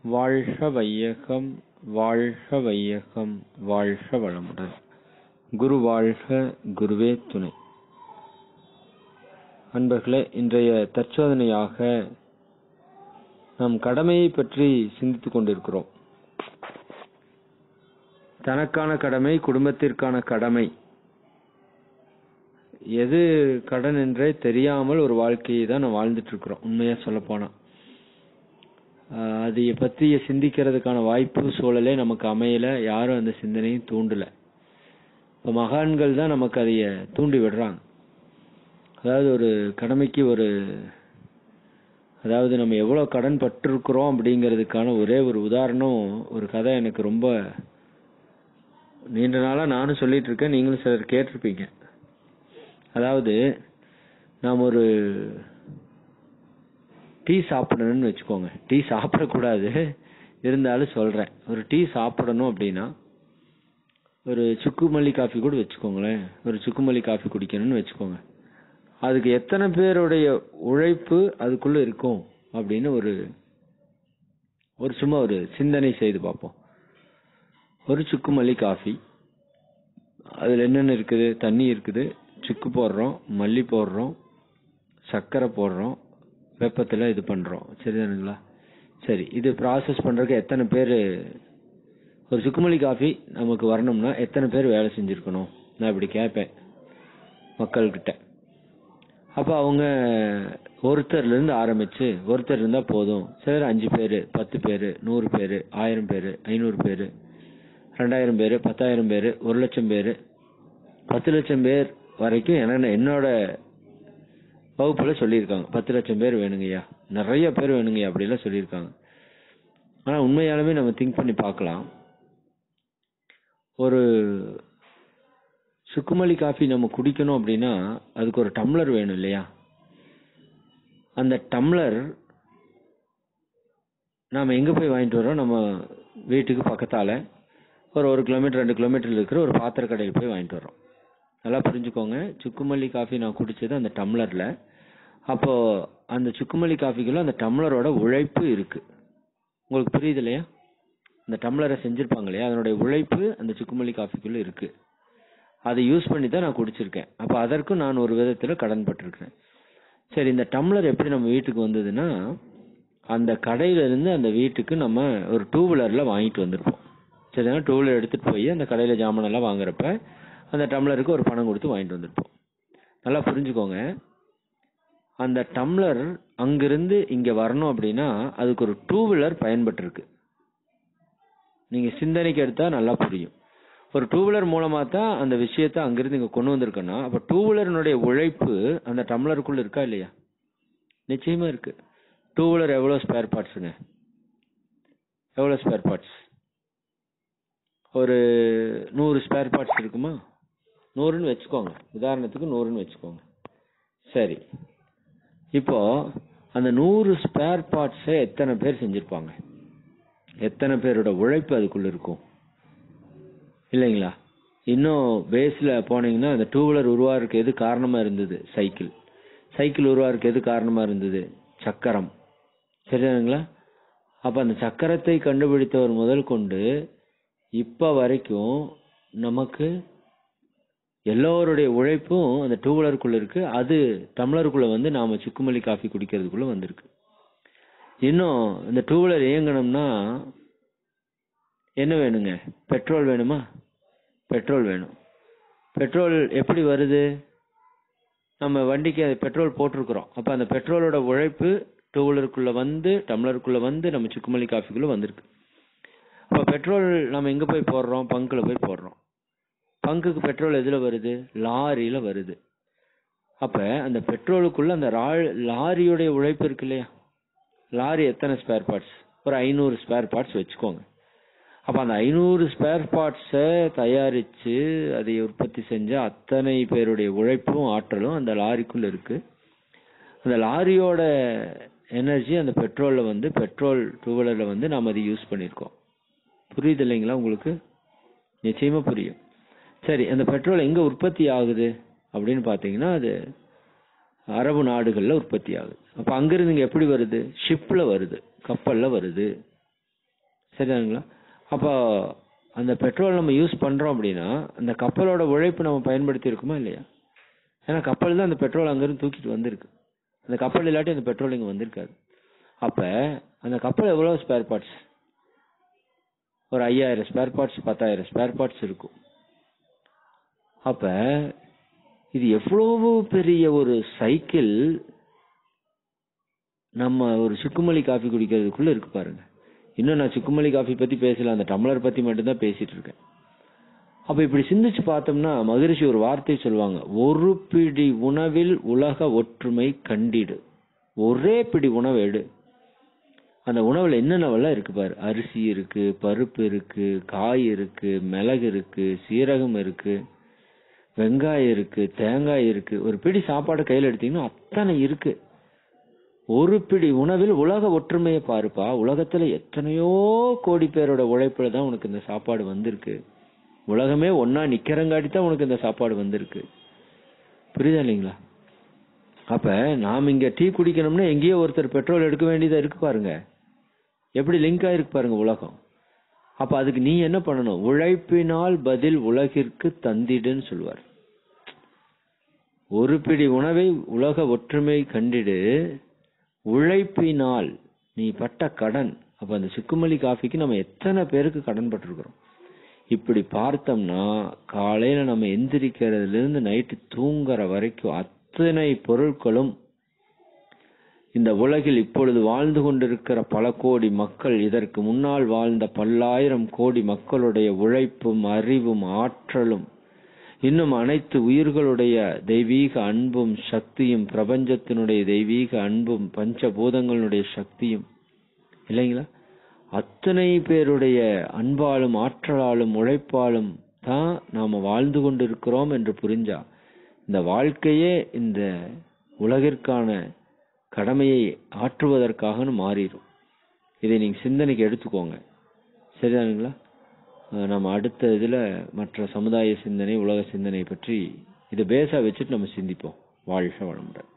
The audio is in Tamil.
வாழ்க வையகம் வாழ்க வையகம் வாழ்க வளமுடன் குரு வாழ்க குருவே துணை அன்பர்களே இன்றைய தற்சோதனையாக நாம் கடமையை பற்றி சிந்தித்துக் கொண்டிருக்கிறோம் தனக்கான கடமை குடும்பத்திற்கான கடமை எது கடன் என்றே தெரியாமல் ஒரு வாழ்க்கையை தான் நம்ம வாழ்ந்துட்டு இருக்கிறோம் உண்மையா சொல்ல போனா அதை பற்றி சிந்திக்கிறதுக்கான வாய்ப்பு சூழலே நமக்கு அமையல யாரும் அந்த சிந்தனையும் தூண்டல இப்போ மகான்கள் தான் நமக்கு அதைய தூண்டி விடுறாங்க அதாவது ஒரு கடமைக்கு ஒரு அதாவது நம்ம எவ்வளவு கடன் பட்டிருக்கிறோம் அப்படிங்கிறதுக்கான ஒரே ஒரு உதாரணம் ஒரு கதை எனக்கு ரொம்ப நீண்ட நாளா நானும் சொல்லிட்டு இருக்கேன் நீங்களும் சிலர் கேட்டிருப்பீங்க அதாவது நாம் ஒரு டீ சாப்பிடணும்னு வச்சுக்கோங்க டீ சாப்பிடக்கூடாது இருந்தாலும் சொல்றேன் ஒரு டீ சாப்பிடணும் அப்படின்னா ஒரு சுக்குமல்லி காஃபி கூட வச்சுக்கோங்களேன் ஒரு சுக்குமல்லி காஃபி குடிக்கணும்னு வச்சுக்கோங்க அதுக்கு எத்தனை பேருடைய உழைப்பு அதுக்குள்ள இருக்கும் அப்படின்னு ஒரு ஒரு சும்மா ஒரு சிந்தனை செய்து பார்ப்போம் ஒரு சுக்குமல்லி காஃபி அதுல என்னென்ன இருக்குது தண்ணி இருக்குது சுக்கு போடுறோம் மல்லி போடுறோம் சர்க்கரை போடுறோம் வெப்பத்தில் இது பண்ணுறோம் சரிதானுங்களா சரி இது ப்ராசஸ் பண்ணுறதுக்கு எத்தனை பேர் ஒரு சுக்குமல்லி காஃபி நமக்கு வரணும்னா எத்தனை பேர் வேலை செஞ்சுருக்கணும் நான் இப்படி கேட்பேன் மக்கள்கிட்ட அப்போ அவங்க ஒருத்தர்லேருந்து ஆரம்பித்து ஒருத்தர் இருந்தால் போதும் சிலர் அஞ்சு பேர் பத்து பேர் நூறு பேர் ஆயிரம் பேர் ஐநூறு பேர் ரெண்டாயிரம் பேர் பத்தாயிரம் பேர் ஒரு லட்சம் பேர் பத்து லட்சம் பேர் வரைக்கும் என்ன என்னோட வகுப்புல சொல்லியிருக்காங்க பத்து லட்சம் பேர் வேணுங்கய்யா நிறைய பேர் வேணுங்கய்யா அப்படிலாம் சொல்லியிருக்காங்க ஆனா உண்மையாலுமே நம்ம திங்க் பண்ணி பார்க்கலாம் ஒரு சுக்குமல்லி காஃபி நம்ம குடிக்கணும் அப்படின்னா அதுக்கு ஒரு டம்ளர் வேணும் இல்லையா அந்த டம்ளர் நாம எங்க போய் வாங்கிட்டு வரோம் நம்ம வீட்டுக்கு பக்கத்தால ஒரு ஒரு கிலோமீட்டர் ரெண்டு கிலோமீட்டர் இருக்கிற ஒரு பாத்திர கடையில் போய் வாங்கிட்டு வரோம் நல்லா புரிஞ்சுக்கோங்க சுக்குமல்லி காஃபி நான் குடிச்சது அந்த டம்ளர்ல அப்போ அந்த சுக்குமல்லி காஃபிக்குள்ள அந்த டம்ளரோட உழைப்பு இருக்கு உங்களுக்கு புரியுது இல்லையா அந்த டம்ளரை செஞ்சிருப்பாங்க இல்லையா அதனுடைய உழைப்பு அந்த சுக்குமல்லி காஃபிக்குள்ள இருக்கு அதை யூஸ் பண்ணி தான் நான் குடிச்சிருக்கேன் அப்போ அதற்கும் நான் ஒரு விதத்துல கடன் பட்டிருக்கிறேன் சரி இந்த டம்ளர் எப்படி நம்ம வீட்டுக்கு வந்ததுன்னா அந்த கடையில இருந்து அந்த வீட்டுக்கு நம்ம ஒரு டூ வீலர்ல வாங்கிட்டு வந்திருப்போம் சரிங்களா டூ வீலர் எடுத்துட்டு போய் அந்த கடையில ஜாமான் எல்லாம் வாங்குறப்ப அந்த டம்ளருக்கு ஒரு பணம் கொடுத்து வாங்கிட்டு வந்திருப்போம் நல்லா புரிஞ்சுக்கோங்க அந்த டம்ளர் அங்கிருந்து இங்க வரணும் அப்படின்னா அதுக்கு ஒரு டூ வீலர் பயன்பட்டிருக்கு நீங்க சிந்தனைக்கு எடுத்தா நல்லா புரியும் ஒரு டூ வீலர் மூலமா தான் அந்த விஷயத்த அங்கிருந்து இங்க கொண்டு வந்திருக்கோன்னா அப்ப டூ வீலர்னுடைய உழைப்பு அந்த டம்ளருக்குள்ள இருக்கா இல்லையா நிச்சயமா இருக்கு டூ வீலர் எவ்வளவு ஸ்பேர் பார்ட்ஸுங்க எவ்வளவு ஸ்பேர் பார்ட்ஸ் ஒரு நூறு ஸ்பேர் பார்ட்ஸ் இருக்குமா நூறுன்னு வச்சுக்கோங்க உதாரணத்துக்கு நூறுன்னு வச்சுக்கோங்க சரி இப்போ அந்த நூறு ஸ்பேர் பார்ட்ஸை எத்தனை பேர் செஞ்சிருப்பாங்க எத்தனை பேரோட உழைப்பு அதுக்குள்ள இருக்கும் இல்லைங்களா இன்னும் பேஸ்ல போனீங்கன்னா அந்த டூ வீலர் உருவாருக்கு எது காரணமா இருந்தது சைக்கிள் சைக்கிள் உருவாருக்கு எது காரணமா இருந்தது சக்கரம் சரிதானுங்களா அப்ப அந்த சக்கரத்தை கண்டுபிடித்தவர் முதல் கொண்டு இப்ப வரைக்கும் நமக்கு எல்லோருடைய உழைப்பும் அந்த டூ வீலருக்குள்ள இருக்கு அது டம்ளருக்குள்ள வந்து நாம சுக்குமல்லி காஃபி குடிக்கிறதுக்குள்ள வந்திருக்கு இன்னும் இந்த டூ வீலர் இயங்கணும்னா என்ன வேணுங்க பெட்ரோல் வேணுமா பெட்ரோல் வேணும் பெட்ரோல் எப்படி வருது நம்ம வண்டிக்கு அது பெட்ரோல் போட்டிருக்கிறோம் அப்ப அந்த பெட்ரோலோட உழைப்பு டூ வீலருக்குள்ள வந்து டம்ளருக்குள்ள வந்து நம்ம சுக்குமல்லி காஃபிக்குள்ள வந்திருக்கு அப்ப பெட்ரோல் நம்ம எங்க போய் போடுறோம் பங்குல போய் போடுறோம் பங்குக்கு பெட்ரோல் எதுல வருது லாரியில வருது அப்ப அந்த பெட்ரோலுக்குள்ள அந்த லாரியுடைய உழைப்பு இருக்கு இல்லையா லாரி எத்தனை ஸ்பேர் பார்ட்ஸ் ஒரு ஐநூறு ஸ்பேர் பார்ட்ஸ் வச்சுக்கோங்க அப்ப அந்த ஐநூறு ஸ்பேர் பார்ட்ஸை தயாரிச்சு அதை உற்பத்தி செஞ்ச அத்தனை பேருடைய உழைப்பும் ஆற்றலும் அந்த லாரிக்குள்ள இருக்கு அந்த லாரியோட எனர்ஜி அந்த பெட்ரோல்ல வந்து பெட்ரோல் டூ வீலர்ல வந்து நாம அதை யூஸ் பண்ணியிருக்கோம் புரியுது இல்லைங்களா உங்களுக்கு நிச்சயமா புரியும் சரி அந்த பெட்ரோல் எங்க உற்பத்தி ஆகுது அப்படின்னு பாத்தீங்கன்னா அது அரபு நாடுகள்ல உற்பத்தி ஆகுது அப்ப அங்கிருந்து இங்க எப்படி வருது ஷிப்ல வருது கப்பல்ல வருது சரிதானுங்களா அப்போ அந்த பெட்ரோல் நம்ம யூஸ் பண்றோம் அப்படின்னா அந்த கப்பலோட உழைப்பு நம்ம பயன்படுத்தி இருக்குமா இல்லையா ஏன்னா கப்பல் தான் அந்த பெட்ரோல் அங்கிருந்து தூக்கிட்டு வந்திருக்கு அந்த கப்பல் இல்லாட்டி அந்த பெட்ரோல் இங்க வந்திருக்காது அப்ப அந்த கப்பல் எவ்வளவு ஸ்பேர் பார்ட்ஸ் ஒரு ஐயாயிரம் ஸ்பேர் பார்ட்ஸ் பத்தாயிரம் ஸ்பேர் பார்ட்ஸ் இருக்கும் அப்ப இது எவ்வளவு பெரிய ஒரு சைக்கிள் நம்ம ஒரு சுக்குமல்லி காஃபி குடிக்கிறதுக்குள்ள இருக்கு பாருங்க இன்னும் நான் சுக்குமல்லி காஃபி பத்தி பேசல அந்த டம்ளர் பத்தி மட்டும்தான் பேசிட்டு இருக்கேன் அப்ப இப்படி சிந்திச்சு பார்த்தோம்னா மகரிஷி ஒரு வார்த்தை சொல்லுவாங்க ஒரு பிடி உணவில் உலக ஒற்றுமை கண்டிடு ஒரே பிடி உணவு எடு அந்த உணவுல என்னென்னவெல்லாம் இருக்கு பாரு அரிசி இருக்கு பருப்பு இருக்கு காய் இருக்கு மிளகு இருக்கு சீரகம் இருக்கு வெங்காயம் இருக்கு தேங்காய் இருக்கு ஒரு பிடி சாப்பாடு கையில எடுத்தீங்கன்னா அத்தனை இருக்கு ஒரு பிடி உணவில் உலக ஒற்றுமையை பாருப்பா உலகத்துல எத்தனையோ கோடி பேரோட உழைப்புல தான் உனக்கு இந்த சாப்பாடு வந்திருக்கு உலகமே ஒன்னா நிக்கிறங்காட்டி தான் உனக்கு இந்த சாப்பாடு வந்திருக்கு புரியுதா இல்லைங்களா அப்ப நாம் இங்க டீ குடிக்கணும்னா எங்கேயோ ஒருத்தர் பெட்ரோல் எடுக்க வேண்டியதா இருக்கு பாருங்க எப்படி லிங்க் ஆயிருக்கு பாருங்க உலகம் அப்ப அதுக்கு நீ என்ன பண்ணணும் உழைப்பினால் பதில் உலகிற்கு தந்திடுன்னு சொல்லுவார் ஒரு பிடி உணவை உலக ஒற்றுமை கண்டிடு உழைப்பினால் நீ பட்ட கடன் அப்ப அந்த சுக்குமல்லி காஃபிக்கு நம்ம எத்தனை பேருக்கு கடன் பட்டிருக்கிறோம் இப்படி பார்த்தோம்னா காலையில நம்ம எந்திரிக்கிறதுல இருந்து நைட்டு தூங்குற வரைக்கும் அத்தனை பொருட்களும் இந்த உலகில் இப்பொழுது வாழ்ந்து கொண்டிருக்கிற பல கோடி மக்கள் இதற்கு முன்னால் வாழ்ந்த பல்லாயிரம் கோடி மக்களுடைய உழைப்பும் அறிவும் ஆற்றலும் இன்னும் அனைத்து உயிர்களுடைய தெய்வீக அன்பும் சக்தியும் பிரபஞ்சத்தினுடைய தெய்வீக அன்பும் பஞ்சபூதங்களுடைய சக்தியும் இல்லைங்களா அத்தனை பேருடைய அன்பாலும் ஆற்றலாலும் உழைப்பாலும் தான் நாம வாழ்ந்து கொண்டிருக்கிறோம் என்று புரிஞ்சா இந்த வாழ்க்கையே இந்த உலகிற்கான கடமையை ஆற்றுவதற்காக மாறிடும் இதை நீங்க சிந்தனைக்கு எடுத்துக்கோங்க சரிதானுங்களா அஹ் நம்ம அடுத்த இதுல மற்ற சமுதாய சிந்தனை உலக சிந்தனை பற்றி இதை பேஸா வச்சுட்டு நம்ம சிந்திப்போம் வாழ்க வளமுடன்